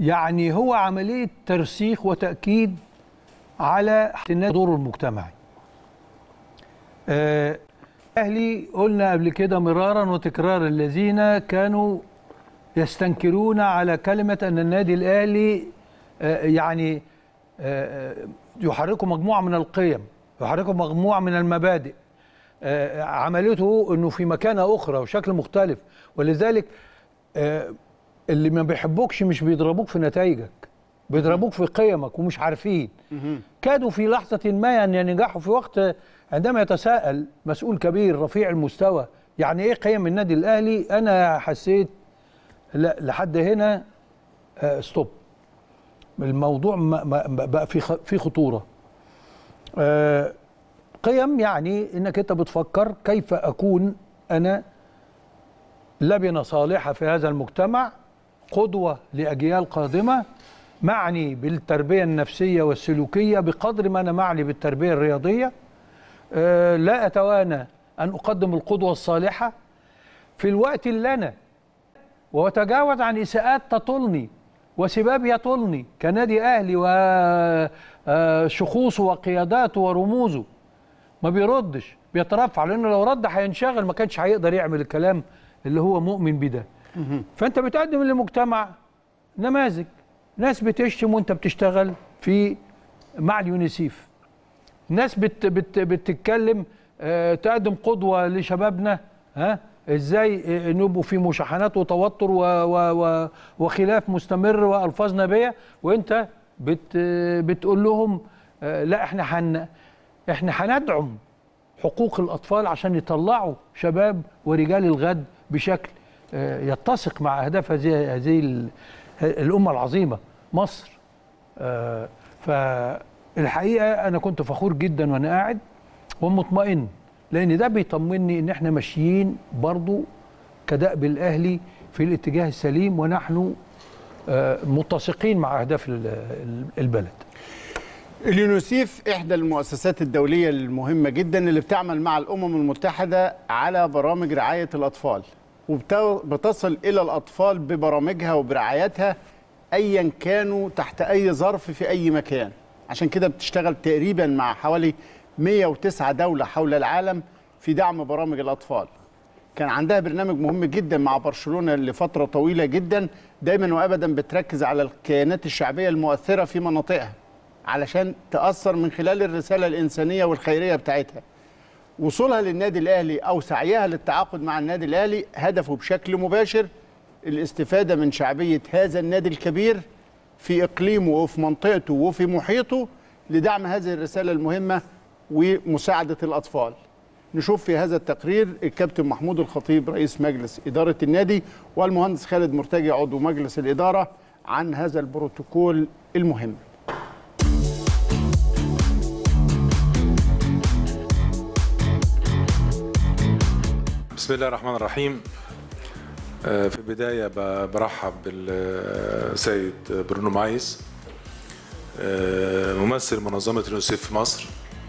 يعني هو عمليه ترسيخ وتاكيد على دوره المجتمعي آه، اهلي قلنا قبل كده مرارا وتكرارا الذين كانوا يستنكرون على كلمه ان النادي الاهلي آه، يعني آه، يحركوا مجموعه من القيم يحركوا مجموعه من المبادئ آه، عملته انه في مكانه اخرى وشكل مختلف ولذلك آه، اللي ما بيحبوكش مش بيضربوك في نتائجك بيضربوك في قيمك ومش عارفين كادوا في لحظة ما أن ينجحوا في وقت عندما يتساءل مسؤول كبير رفيع المستوى يعني إيه قيم النادي الأهلي أنا حسيت لا لحد هنا آه، ستوب الموضوع ما ما بقى في خ- في خطورة آه، قيم يعني انك انت بتفكر كيف اكون انا لبنه صالحه في هذا المجتمع قدوه لاجيال قادمه معني بالتربيه النفسيه والسلوكيه بقدر ما انا معني بالتربيه الرياضيه آه، لا اتوانى ان اقدم القدوه الصالحه في الوقت اللي انا واتجاوز عن اساءات تطلني وسباب يطلني كنادي اهلي وشخوصه وقياداته ورموزه ما بيردش بيترفع لانه لو رد هينشغل ما كانش هيقدر يعمل الكلام اللي هو مؤمن بده فانت بتقدم للمجتمع نماذج ناس بتشتم وانت بتشتغل في مع اليونيسيف ناس بت بت بتتكلم آه، تقدم قدوه لشبابنا ها ازاي آه، نبقوا في مشاحنات وتوتر و و و وخلاف مستمر والفاظ نابيه وانت بت بتقول لهم آه، لا احنا حن احنا هندعم حقوق الاطفال عشان يطلعوا شباب ورجال الغد بشكل آه، يتسق مع اهداف هذه هذه ال- الامه العظيمه مصر آه، فالحقيقه انا كنت فخور جدا وانا قاعد ومطمئن لان ده بيطمني ان احنا ماشيين برضو كدأب الاهلي في الاتجاه السليم ونحن آه، متسقين مع اهداف ال- ال- البلد اليونيسيف إحدى المؤسسات الدولية المهمة جدا اللي بتعمل مع الأمم المتحدة على برامج رعاية الأطفال وبتصل إلى الأطفال ببرامجها وبرعايتها أيا كانوا تحت أي ظرف في أي مكان عشان كده بتشتغل تقريبا مع حوالي 109 دولة حول العالم في دعم برامج الأطفال كان عندها برنامج مهم جدا مع برشلونة لفترة طويلة جدا دايما وأبدا بتركز على الكيانات الشعبية المؤثرة في مناطقها علشان تأثر من خلال الرسالة الإنسانية والخيرية بتاعتها وصولها للنادي الأهلي أو سعيها للتعاقد مع النادي الأهلي هدفه بشكل مباشر الاستفادة من شعبية هذا النادي الكبير في إقليمه وفي منطقته وفي محيطه لدعم هذه الرسالة المهمة ومساعدة الأطفال نشوف في هذا التقرير الكابتن محمود الخطيب رئيس مجلس إدارة النادي والمهندس خالد مرتجي عضو مجلس الإدارة عن هذا البروتوكول المهم بسم الله الرحمن الرحيم آه، في البداية ب- برحب بالسيد برونو مايس آه، ممثل منظمة اليونيسيف في مصر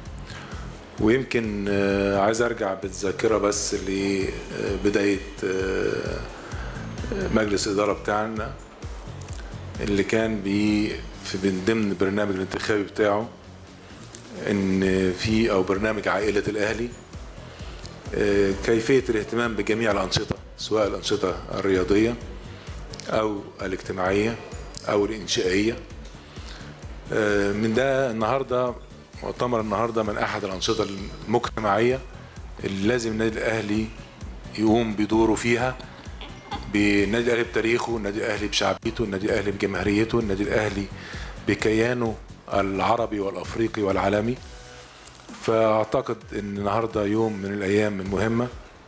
ويمكن آه، عايز ارجع بالذاكرة بس لبداية آه، مجلس الإدارة بتاعنا اللي كان بي في من ضمن البرنامج الانتخابي بتاعه ان في او برنامج عائلة الأهلي آه، كيفية الاهتمام بجميع الأنشطة سواء الأنشطة الرياضية أو الاجتماعية أو الإنشائية آه، من ده النهاردة مؤتمر النهاردة من أحد الأنشطة المجتمعية اللي لازم النادي الأهلي يقوم بدوره فيها بالنادي الأهلي بتاريخه النادي الأهلي بشعبيته النادي الأهلي بجماهيريته النادي الأهلي بكيانه العربي والأفريقي والعالمي فاعتقد ان النهارده يوم من الايام المهمه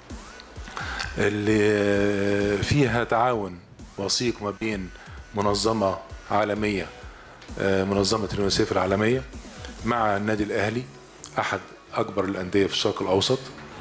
اللي فيها تعاون وثيق ما بين منظمه عالميه آه، منظمه اليونيسيف العالميه مع النادي الاهلي احد اكبر الانديه في الشرق الاوسط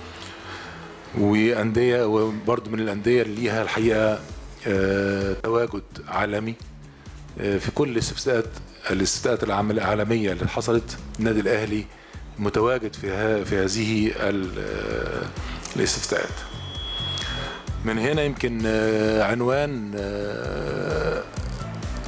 وانديه وبرضه من الانديه اللي ليها الحقيقه آه، تواجد عالمي آه، في كل الاستفتاءات الاستفتاءات العام- العالميه اللي حصلت النادي الاهلي متواجد في ها في هذه ال- آه، الاستفتاءات من هنا يمكن آه، عنوان آه،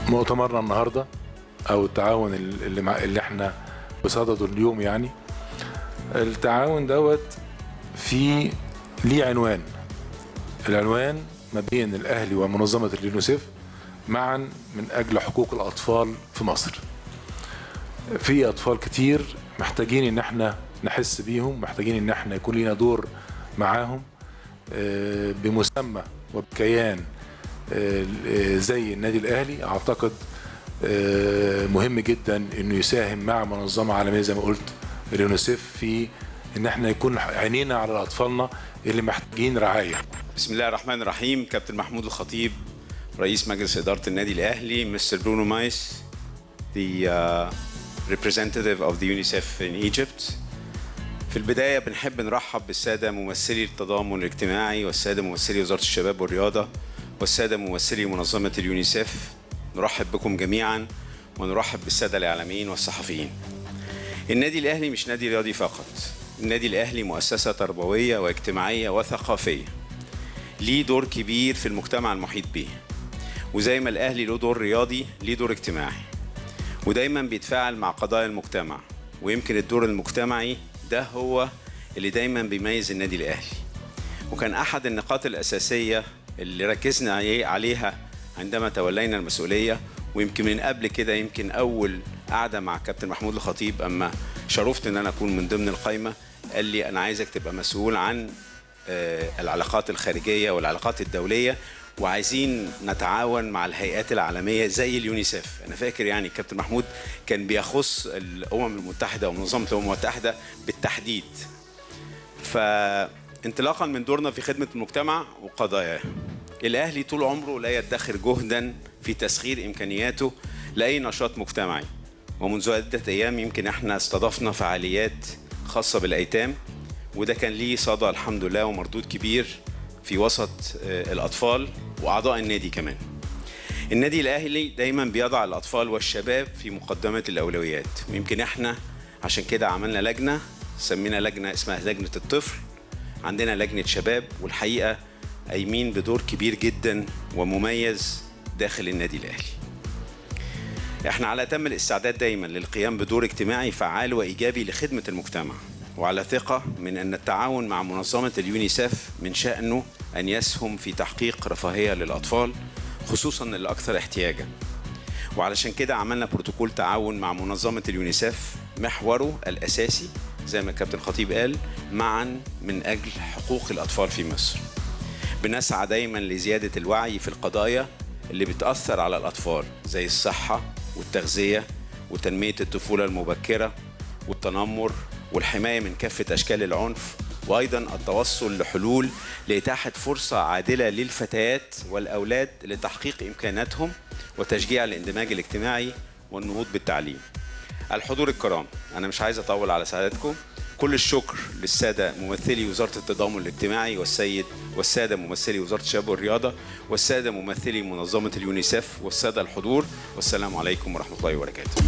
مؤتمرنا النهارده او التعاون اللي مع اللي احنا بصدده اليوم يعني التعاون دوت في ليه عنوان العنوان ما بين الاهلي ومنظمه اليونيسيف معا من اجل حقوق الاطفال في مصر في اطفال كتير محتاجين ان احنا نحس بيهم محتاجين ان احنا يكون لنا دور معاهم آه، بمسمى وبكيان آه، زي النادي الاهلي اعتقد آه، مهم جدا انه يساهم مع منظمه عالميه زي ما قلت اليونيسيف في ان احنا يكون عينينا على اطفالنا اللي محتاجين رعايه بسم الله الرحمن الرحيم كابتن محمود الخطيب رئيس مجلس إدارة النادي الأهلي مستر برونو مايس the uh, representative of the UNICEF in Egypt في البداية بنحب نرحب بالسادة ممثلي التضامن الاجتماعي والسادة ممثلي وزارة الشباب والرياضة والسادة ممثلي منظمة اليونيسيف نرحب بكم جميعا ونرحب بالسادة الإعلاميين والصحفيين النادي الأهلي مش نادي رياضي فقط النادي الأهلي مؤسسة تربوية واجتماعية وثقافية ليه دور كبير في المجتمع المحيط به وزي ما الأهلي له دور رياضي ليه دور اجتماعي ودايما بيتفاعل مع قضايا المجتمع ويمكن الدور المجتمعي ده هو اللي دايما بيميز النادي الأهلي وكان أحد النقاط الأساسية اللي ركزنا عليه- عليها عندما تولينا المسؤولية ويمكن من قبل كده يمكن أول قعدة مع كابتن محمود الخطيب أما شرفت إن أنا أكون من ضمن القايمة قال لي أنا عايزك تبقى مسؤول عن آه، العلاقات الخارجية والعلاقات الدولية وعايزين نتعاون مع الهيئات العالمية زي اليونيسيف أنا فاكر يعني كابتن محمود كان بيخص الأمم المتحدة ومنظمة الأمم المتحدة بالتحديد فانطلاقا من دورنا في خدمة المجتمع وقضاياه الأهلي طول عمره لا يدخر جهدا في تسخير إمكانياته لأي نشاط مجتمعي ومنذ عدة أيام يمكن احنا استضفنا فعاليات خاصة بالأيتام وده كان ليه صدى الحمد لله ومردود كبير في وسط آه، الأطفال وأعضاء النادي كمان النادي الأهلي دايما بيضع الأطفال والشباب في مقدمة الأولويات ويمكن احنا عشان كده عملنا لجنة سمينا لجنة اسمها لجنة الطفل عندنا لجنة شباب والحقيقة قايمين بدور كبير جدا ومميز داخل النادي الأهلي احنا على أتم الاستعداد دايما للقيام بدور اجتماعي فعال وإيجابي لخدمة المجتمع وعلى ثقة من أن التعاون مع منظمة اليونيسيف من شأنه أن يسهم في تحقيق رفاهية للأطفال خصوصا الأكثر احتياجا وعلشان كده عملنا بروتوكول تعاون مع منظمة اليونيسيف محوره الأساسي زي ما الكابتن خطيب قال معا من أجل حقوق الأطفال في مصر بنسعى دايما لزيادة الوعي في القضايا اللي بتأثر على الأطفال زي الصحة والتغذية وتنمية الطفولة المبكرة والتنمر والحماية من كافة أشكال العنف وأيضا التوصل لحلول لإتاحة فرصة عادلة للفتيات والأولاد لتحقيق إمكاناتهم وتشجيع الاندماج الاجتماعي والنهوض بالتعليم الحضور الكرام أنا مش عايز أطول على سعادتكم كل الشكر للسادة ممثلي وزارة التضامن الاجتماعي والسيد والسادة ممثلي وزارة الشباب والرياضة والسادة ممثلي منظمة اليونيسيف والسادة الحضور والسلام عليكم ورحمة الله وبركاته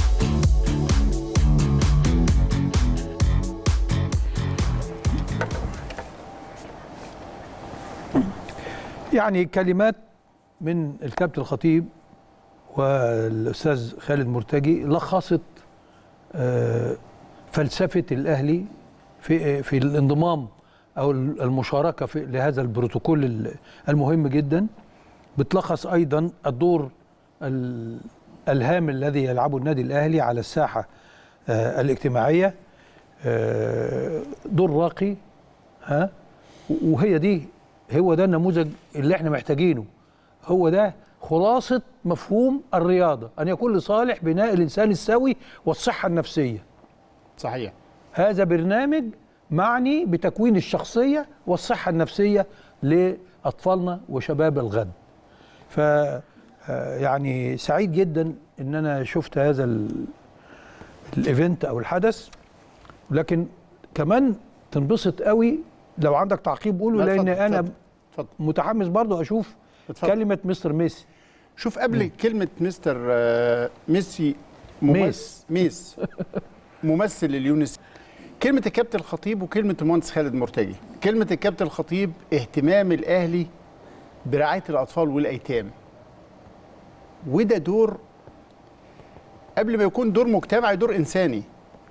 يعني كلمات من الكابتن الخطيب والاستاذ خالد مرتجي لخصت آه، فلسفه الاهلي في في الانضمام او المشاركه في لهذا البروتوكول ال- المهم جدا بتلخص ايضا الدور ال- الهام الذي يلعبه النادي الاهلي على الساحه آه، الاجتماعيه آه، دور راقي ها وهي دي هو ده النموذج اللي احنا محتاجينه هو ده خلاصة مفهوم الرياضة أن يكون لصالح بناء الإنسان السوي والصحة النفسية صحيح هذا برنامج معني بتكوين الشخصية والصحة النفسية لأطفالنا وشباب الغد ف آه، يعني سعيد جدا ان انا شفت هذا ال- الايفنت او الحدث لكن كمان تنبسط قوي لو عندك تعقيب قوله لا، لان اتفضل، انا اتفضل، اتفضل. متحمس برضو اشوف اتفضل. كلمه مستر ميسي شوف قبل كلمة مستر آه، ميسي ميس. ممثل ميس ممثل اليونس كلمة الكابتن الخطيب وكلمة المهندس خالد مرتجي كلمة الكابتن الخطيب اهتمام الأهلي برعاية الأطفال والأيتام وده دور قبل ما يكون دور مجتمعي دور انساني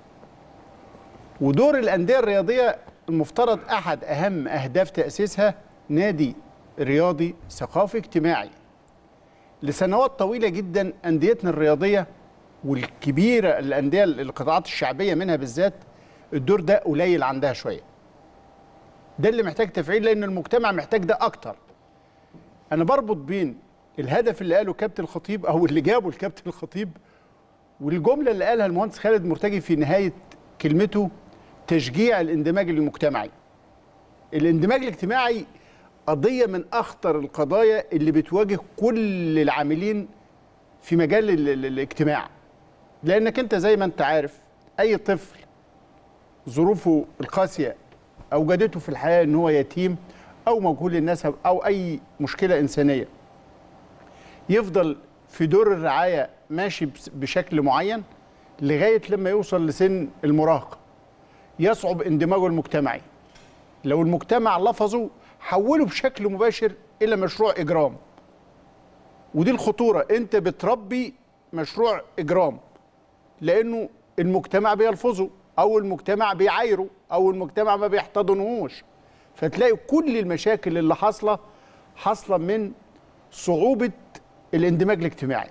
ودور الانديه الرياضيه المفترض احد اهم اهداف تاسيسها نادي رياضي ثقافي اجتماعي لسنوات طويله جدا انديتنا الرياضيه والكبيره الانديه القطاعات الشعبيه منها بالذات الدور ده قليل عندها شويه ده اللي محتاج تفعيل لان المجتمع محتاج ده اكتر انا بربط بين الهدف اللي قاله كابتن الخطيب او اللي جابه الكابتن الخطيب والجمله اللي قالها المهندس خالد مرتجي في نهايه كلمته تشجيع الاندماج المجتمعي الاندماج الاجتماعي قضيه من اخطر القضايا اللي بتواجه كل العاملين في مجال ال- ال- الاجتماع لانك انت زي ما انت عارف اي طفل ظروفه القاسيه اوجدته في الحياه ان هو يتيم او مجهول النسب او اي مشكله انسانيه يفضل في دور الرعايه ماشي بس- بشكل معين لغايه لما يوصل لسن المراهقه يصعب اندماجه المجتمعي لو المجتمع لفظه حوله بشكل مباشر الى مشروع اجرام ودي الخطوره انت بتربي مشروع اجرام لانه المجتمع بيلفظه او المجتمع بيعايره او المجتمع ما بيحتضنهوش فتلاقي كل المشاكل اللي حاصله حاصله من صعوبه الاندماج الاجتماعي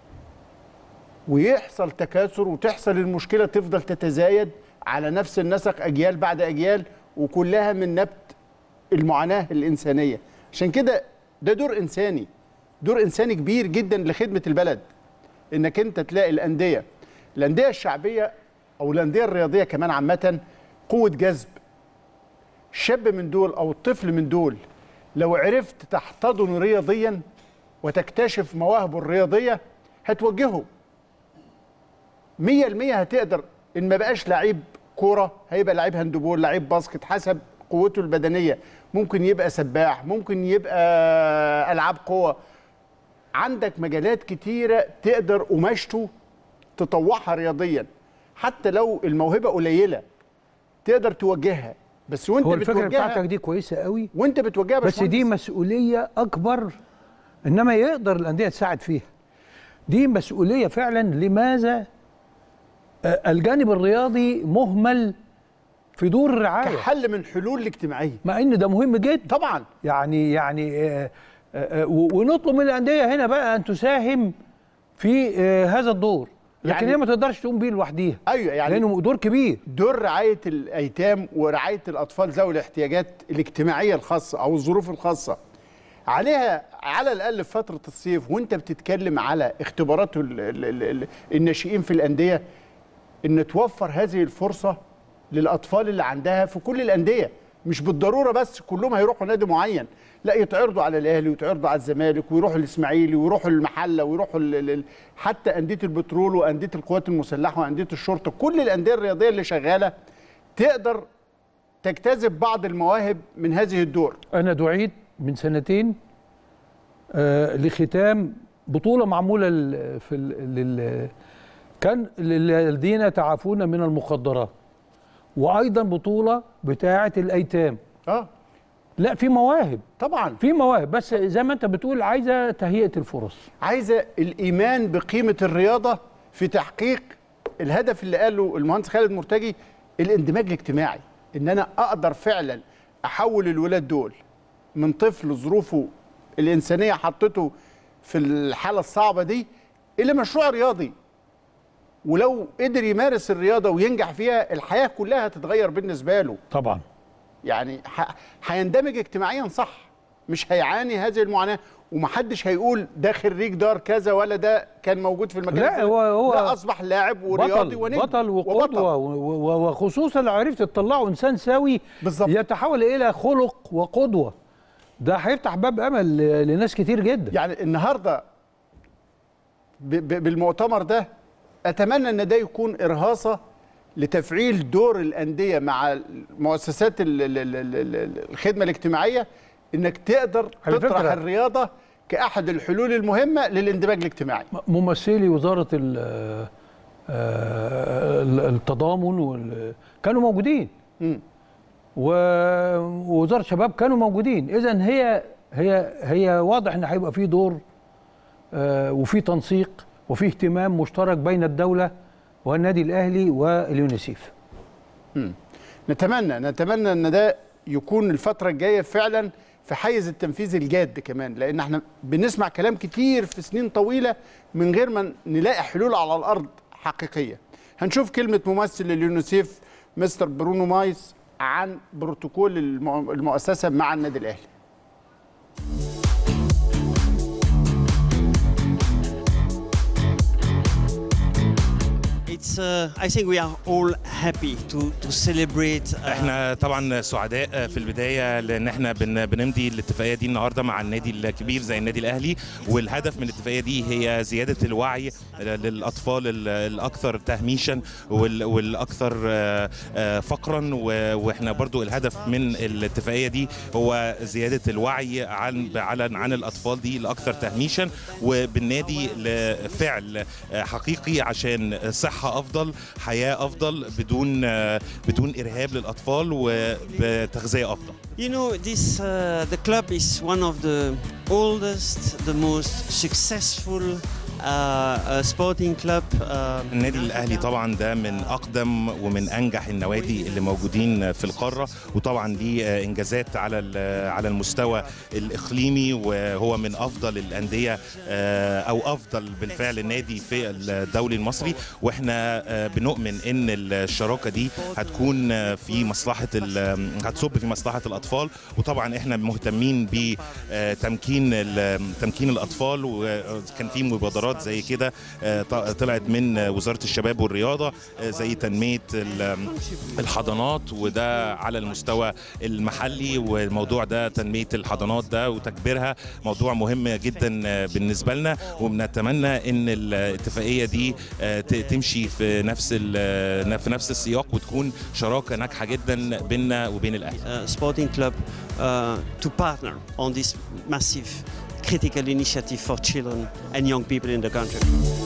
ويحصل تكاثر وتحصل المشكله تفضل تتزايد على نفس النسق اجيال بعد اجيال وكلها من نبت المعاناه الانسانيه عشان كده ده دور انساني دور انساني كبير جدا لخدمه البلد انك انت تلاقي الانديه الانديه الشعبيه او الانديه الرياضيه كمان عامه قوه جذب الشاب من دول او الطفل من دول لو عرفت تحتضنه رياضيا وتكتشف مواهبه الرياضيه هتوجهه مية المية هتقدر إن ما بقاش لعيب كورة هيبقى لعيب هاندبول لعيب باسكت حسب قوته البدنية ممكن يبقى سباح ممكن يبقى ألعاب قوة عندك مجالات كتيرة تقدر قماشته تطوعها رياضيا حتى لو الموهبة قليلة تقدر توجهها بس وانت هو الفكره بتوجهها بتاعتك دي كويسه قوي وانت بتوجهها بس دي باشمهندس، مسؤوليه اكبر انما يقدر الانديه تساعد فيها دي مسؤوليه فعلا لماذا آه، الجانب الرياضي مهمل في دور الرعايه كحل من حلول الاجتماعية مع ان ده مهم جدا طبعا يعني يعني آه، آه، آه، و- ونطلب من الانديه هنا بقى ان تساهم في آه، هذا الدور لكن يعني- هي ما تقدرش تقوم بيه لوحديها ايوه يعني لانه دور كبير دور رعاية الأيتام ورعاية الأطفال ذوي الاحتياجات الاجتماعية الخاصة أو الظروف الخاصة عليها على الأقل في فترة الصيف وأنت بتتكلم على اختبارات ال- ال- ال- ال- الناشئين في الأندية إن توفر هذه الفرصة للأطفال اللي عندها في كل الأندية مش بالضرورة بس كلهم هيروحوا نادي معين لا يتعرضوا على الأهلي ويتعرضوا على الزمالك ويروحوا الإسماعيلي ويروحوا المحلة ويروحوا ال- ال- حتى أندية البترول وأندية القوات المسلحة وأندية الشرطة كل الأندية الرياضية اللي شغالة تقدر تجتذب بعض المواهب من هذه الدور انا دعيت من سنتين آه لختام بطوله معموله ل- في ال- لل كان للذين يتعافون من المخدرات وايضا بطوله بتاعه الايتام اه لا في مواهب طبعا في مواهب بس زي ما انت بتقول عايزه تهيئه الفرص عايزه الايمان بقيمه الرياضه في تحقيق الهدف اللي قاله المهندس خالد مرتجي الاندماج الاجتماعي ان انا اقدر فعلا احول الولاد دول من طفل ظروفه الانسانيه حطته في الحاله الصعبه دي الى مشروع رياضي ولو قدر يمارس الرياضه وينجح فيها الحياه كلها هتتغير بالنسبه له طبعا يعني ح- هيندمج اجتماعيا صح مش هيعاني هذه المعاناه ومحدش هيقول ده خريج دار كذا ولا ده كان موجود في المكان لا، الفلاني. هو- هو لا اصبح لاعب ورياضي بطل ونجم بطل وقدوه و- و- وخصوصا لو عرفت تطلعه انسان سوي بالظبط. يتحول الى خلق وقدوه ده هيفتح باب امل ل- لناس كتير جدا يعني النهارده ب- ب- بالمؤتمر ده اتمنى ان ده يكون ارهاصه لتفعيل دور الانديه مع مؤسسات ال- ال- ال- ال- ال- الخدمه الاجتماعيه انك تقدر على تطرح فكرة- الرياضه كاحد الحلول المهمه للاندماج الاجتماعي ممثلي وزاره ال- آه، ال- التضامن وال- كانوا موجودين مم. و- ووزاره الشباب كانوا موجودين اذا هي هي هي واضح ان هيبقى في دور آه، وفي تنسيق وفي اهتمام مشترك بين الدوله والنادي الاهلي واليونيسيف نتمنى نتمنى ان ده يكون الفتره الجايه فعلا في حيز التنفيذ الجاد كمان لان احنا بنسمع كلام كتير في سنين طويله من غير ما نلاقي حلول على الارض حقيقيه هنشوف كلمه ممثل اليونيسيف مستر برونو مايس عن بروتوكول المؤ- المؤسسه مع النادي الاهلي It's, uh, I think we are all happy to, to celebrate. Uh, احنا طبعا سعداء في البدايه لان احنا بن بنمضي الاتفاقيه دي النهارده مع النادي الكبير زي النادي الاهلي والهدف من الاتفاقيه دي هي زياده الوعي للاطفال ال- الاكثر تهميشا وال- والاكثر آه، آه، فقرا و- واحنا برضو الهدف من الاتفاقيه دي هو زياده الوعي عن عن عن الاطفال دي الاكثر تهميشا وبالنادي لفعل آه، حقيقي عشان صحه افضل حياه افضل بدون آه، بدون ارهاب للاطفال وبتغذيه افضل you know, this uh, the club is one of the oldest, the most successful uh, uh, sporting club. Uh, النادي الاهلي طبعا ده من اقدم ومن انجح النوادي اللي موجودين في القاره وطبعا ليه آه، انجازات على ال- على المستوى الاقليمي وهو من افضل الانديه آه، او افضل بالفعل النادي في الدوري المصري واحنا آه، بنؤمن ان الشراكه دي هتكون آه، في مصلحه ال- هتصب في مصلحه الاطفال وطبعا احنا مهتمين بتمكين تمكين الاطفال وكان في مبادرات زي كده آه، ط- طلعت من وزاره الشباب والرياضه آه، زي تنميه ال- الحضانات وده على المستوى المحلي والموضوع ده تنميه الحضانات ده وتكبيرها موضوع مهم جدا آه، بالنسبه لنا وبنتمنى ان الاتفاقيه دي آه، ت- تمشي في نفس ال- في نفس السياق وتكون شراكه ناجحه جدا بيننا وبين الاهلي uh, sporting club uh, to partner on this massive critical initiative for children and young people in the country.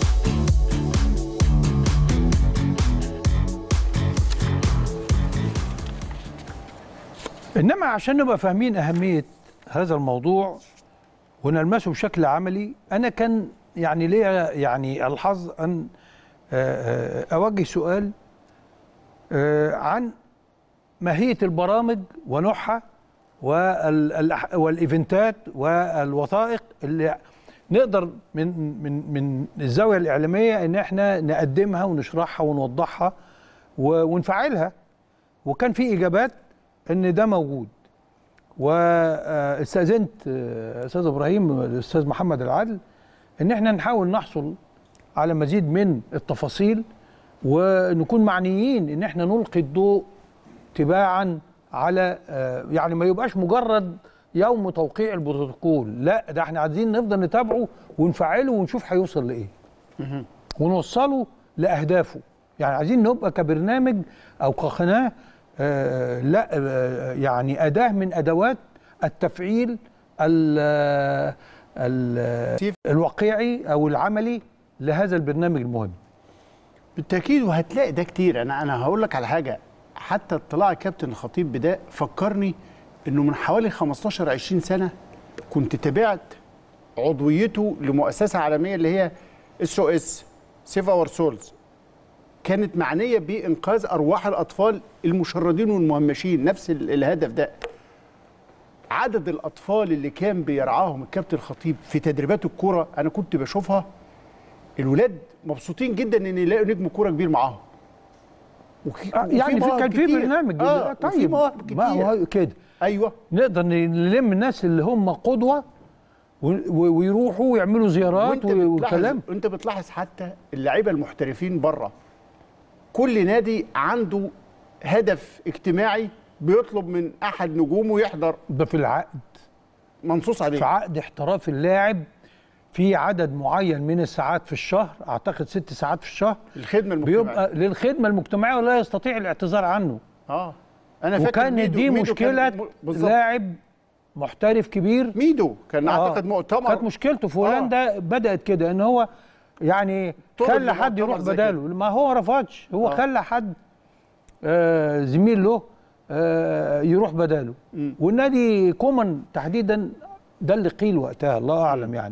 انما عشان نبقى فاهمين اهميه هذا الموضوع ونلمسه بشكل عملي انا كان يعني ليا يعني الحظ ان آه، آه، اوجه سؤال آه، عن ماهيه البرامج ونوعها والأح- والايفنتات والوثائق اللي نقدر من من من الزاويه الاعلاميه ان احنا نقدمها ونشرحها ونوضحها و- ونفعلها وكان في اجابات ان ده موجود واستاذنت آه، استاذ ابراهيم الاستاذ محمد العدل ان احنا نحاول نحصل على مزيد من التفاصيل ونكون معنيين ان احنا نلقي الضوء تباعا على آه، يعني ما يبقاش مجرد يوم توقيع البروتوكول لا ده احنا عايزين نفضل نتابعه ونفعله ونشوف هيوصل لايه ونوصله لاهدافه يعني عايزين نبقى كبرنامج او كقناه آه لا آه يعني اداه من ادوات التفعيل ال ال الواقعي او العملي لهذا البرنامج المهم بالتاكيد وهتلاقي ده كتير انا انا هقول لك على حاجه حتى اطلاع كابتن الخطيب بده فكرني انه من حوالي 15 20 سنه كنت تابعت عضويته لمؤسسه عالميه اللي هي اس او اس سيف اور سولز كانت معنيه بانقاذ ارواح الاطفال المشردين والمهمشين نفس ال- الهدف ده عدد الاطفال اللي كان بيرعاهم الكابتن الخطيب في تدريبات الكوره انا كنت بشوفها الولاد مبسوطين جدا ان يلاقوا نجم كوره كبير معاهم وك- آه، وفي يعني في مواهب كان في كتير. برنامج اه آه، طيب مواهب كتير ما هو كده ايوه نقدر نلم الناس اللي هم قدوه و- و- ويروحوا ويعملوا زيارات وانت و- بتلاحظ وكلام انت بتلاحظ حتى اللعيبه المحترفين بره كل نادي عنده هدف اجتماعي بيطلب من احد نجومه يحضر ده في العقد منصوص عليه في عقد احتراف اللاعب في عدد معين من الساعات في الشهر اعتقد ست ساعات في الشهر الخدمه المجتمعيه بيبقى للخدمه المجتمعيه ولا يستطيع الاعتذار عنه اه انا فاكر وكانت ميدو دي ميدو كان مشكله م- بالظبط لاعب محترف كبير ميدو كان آه. اعتقد مؤتمر كانت مشكلته في هولندا بدات كده ان هو يعني طلب خلى حد لمؤتمر يروح زي بداله ما هو رفضش هو آه. خلى حد آه زميل له آه يروح بداله والنادي كومان تحديدا ده اللي قيل وقتها الله اعلم يعني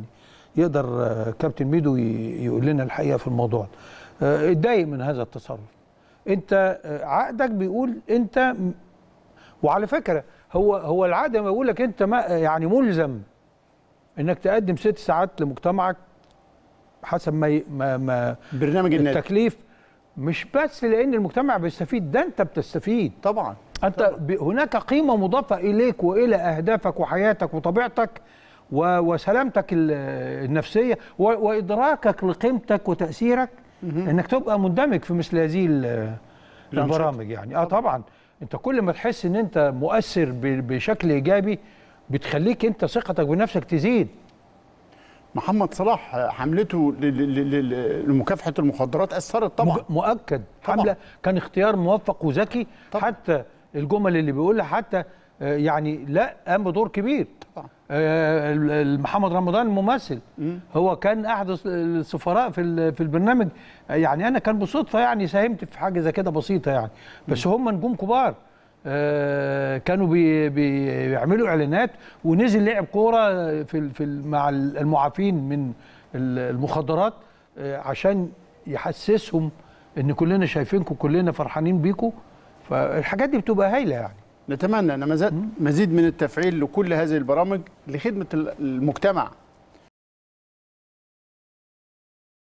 يقدر آه، كابتن ميدو ي- يقول لنا الحقيقه في الموضوع آه، اتضايق من هذا التصرف انت آه، عقدك بيقول انت م- وعلى فكره هو هو العقد ما بيقول لك انت ما يعني ملزم انك تقدم ست ساعات لمجتمعك حسب ما ي- ما, ما برنامج النادي التكليف مش بس لان المجتمع بيستفيد ده انت بتستفيد طبعا انت ب- هناك قيمه مضافه اليك والى اهدافك وحياتك وطبيعتك و- وسلامتك ال- النفسيه و- وادراكك لقيمتك وتاثيرك انك تبقى مندمج في مثل هذه ال- الأنشطة. البرامج يعني اه طبعا انت كل ما تحس ان انت مؤثر ب- بشكل ايجابي بتخليك انت ثقتك بنفسك تزيد محمد صلاح حملته ل- ل- ل- لمكافحه المخدرات اثرت طبعا مج- مؤكد طبعاً. حمله كان اختيار موفق وذكي طبعاً. حتى الجمل اللي بيقولها حتى آه، يعني لا قام بدور كبير طبعا آه، ال- ال- محمد رمضان الممثل هو كان احد الس- السفراء في ال- في البرنامج آه، يعني انا كان بصدفه يعني ساهمت في حاجه زي كده بسيطه يعني بس هم نجوم كبار آه، كانوا بي بيعملوا اعلانات ونزل لعب كوره في ال- في ال- مع ال- المعافين من ال- المخدرات آه، عشان يحسسهم ان كلنا شايفينكم كلنا فرحانين بيكم فالحاجات دي بتبقى هايله يعني نتمنى ان مزاد- مزيد من التفعيل لكل هذه البرامج لخدمه ال- المجتمع